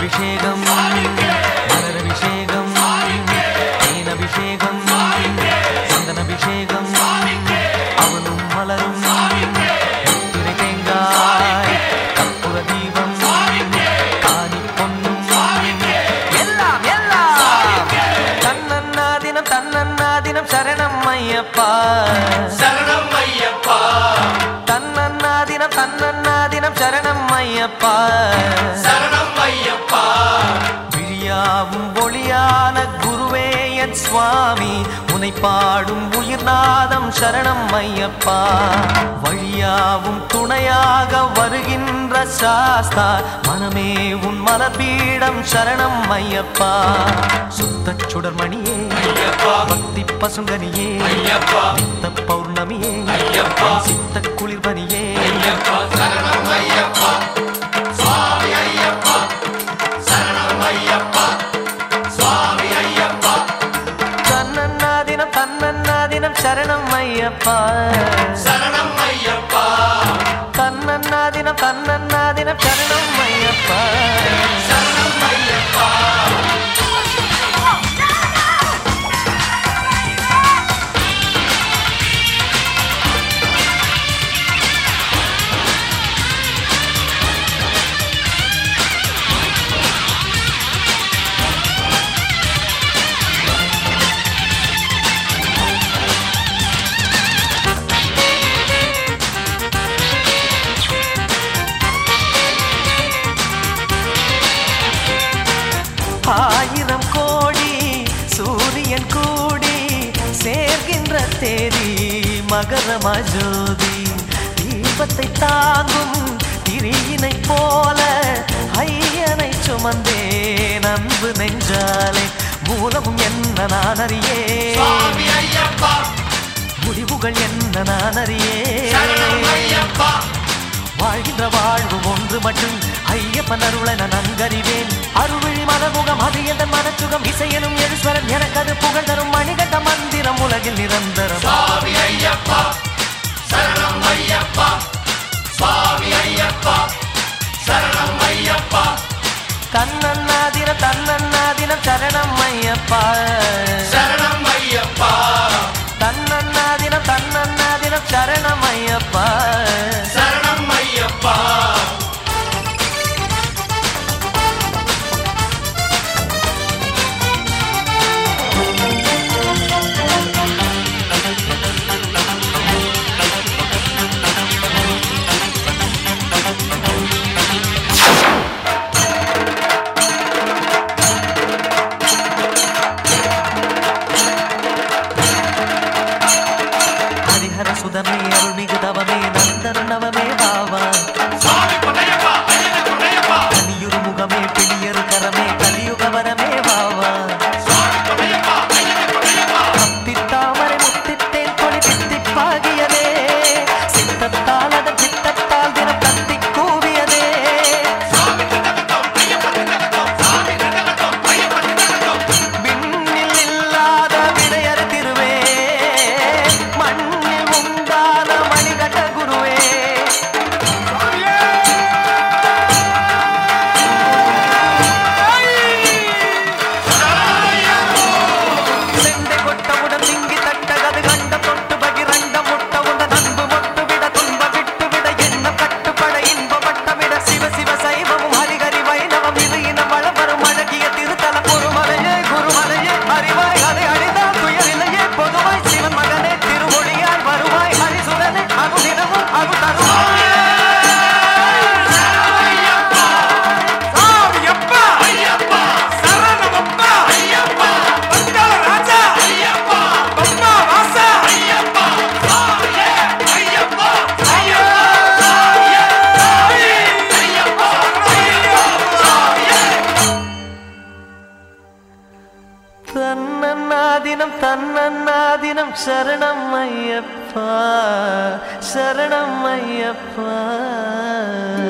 பாலபிஷேகம் மலரபிஷேகம் தேனபிஷேகம் சந்தனபிஷேகம் அவனும் மலரும் முத்திரை தேங்காய் கற்பூர தீபம் காணி பொன்னும் எல்லாம் எல்லாம் தன்னன்னாதினம் தன்னன்னாதினம் சரணம் ஐயப்பா சரணம் ஐயப்பா தன்னன்னாதினம் தன்னன்னாதினம் சரணம் ஐயப்பா சரணம் ஐயப்பா விழியாவும் ஒளியான குருவே என் சுவாமி உனை பாடும் உயிர்நாதம் சரணம் ஐயப்பா வழியாவும் துணையாக வருகின்ற சாஸ்தா மனமே உன் மலர்பீடம் சரணம் ஐயப்பா சுத்த சுடர்மணியே ஐயப்பா பக்தி பசுங்கனியே ஐயப்பா சித்த பௌர்ணமியே ஐயப்பா. சித்த குளிர்பனியே ஐயப்பா சரணம் ஐயப்பா சுவாமி ஐயப்பா சரணம் ஐயப்பா சுவாமி ஐயப்பா தன்னன்னாதினம் தன்னன்னாதினம் சரணம் ஐயப்பா சரணம் ஐயப்பா தன்னன்னாதினம் தன்னன்னாதினம் சரணம் ஐயப்பா சரணம் ஐயப்பா ஆயிரம் கோடி சூரியன் கூடி சேர்கின்ற தேதி மகரமா ஜோதி தீபத்தை தாங்கும் திரியினை போல ஐயனை சுமந்தேன் அன்பு நெஞ்சாலே மூலமும் என்ன நான் அறியே சுவாமி ஐயப்பா முடிவுகள் என்ன நான் அறியே சரணம் ஐயப்பா வாழ்கின்ற வாழ்வு ஒன்று மட்டும் ஐயப்பன் அருளை நான் நன்கறிவேன் அருள்விழி மலமுகம் அது எந்த மனச்சுகம் இசையனும் எழுஸ்வரன் எனக்கு அது புகழ் தரும் மணிகண்ட மந்திரம் உலகில் நிரந்தரம் சுவாமி ஐயப்பா சரணம் ஐயப்பா சுவாமி ஐயப்பா சரணம் ஐயப்பா தன்னன்னாதினம் தன்னன்னாதினம் சரணம் ஐயப்பா சரணம் ஐயப்பா தன்னன்னாதினம் தன்னன்னாதினம் சரணம் ஐயப்பா சரணம் ஐயப்பா ஹரிஹர சுதமே அருள்மிகு தவமே நந்தன நவமே பாவா சுவாமி பொன்னையப்பா ஐயன பொன்னையப்பா கலியுரு முகமே பிடியரு கரமே கலியுகவரமே பாவா சுவாமி பொன்னையப்பா ஐயன பொன்னையப்பா அத்தித்தாமரை முத்தித்தேன் கொடி தித்திப்பாகியதே சித்தத்தால் அதன் சித்தத்தால் தினம் கத்தி கூவியதே சுவாமி திண்டகத்தோம் ஐயப்ப திண்டகத்தோம் சுவாமி திண்டகத்தோம் ஐயப்ப திண்டகத்தோம் விண்ணில் இல்லாத விடையறு திருவே மண்ணில் உண்டான மணிகண்ட குருவே செண்டை கொட்டவுடன் திங்கி தட்டகது கண்ட தொட்டு பகிரண்ட முட்ட உண்ட நண்பு மொட்டு விட துன்ப விட்டு விட என்ன கட்டுப்பட இன்ப விட சிவ சிவ சைவமும் ஹரிகரி வைணவம் இது இனம் வளம் வரும் அழகிய திருத்தல பொறுமலையே குருமலையே அறிவாய் அதை அழிந்தால் துயரிலையே பொதுவாய் சிவன் மகனே திருமொழியாய் வருவாய் ஹரிசுரனே அனுதினமும் அரு தருவாய் ஐயப்பா ஐயப்பா சரணமப்பா ஐயப்பா மங்கள ராஜா ஐயப்பா பத்மா வாசா ஐயப்பா சுவாமியே ஐயப்பா ஐயப்பா சுவாமியே ஐயப்பா சுவாமியே தன்னன்னாதினம் தன்னன்னாதினம் சரணம் ஐயப்பா சரணம் ஐயப்பா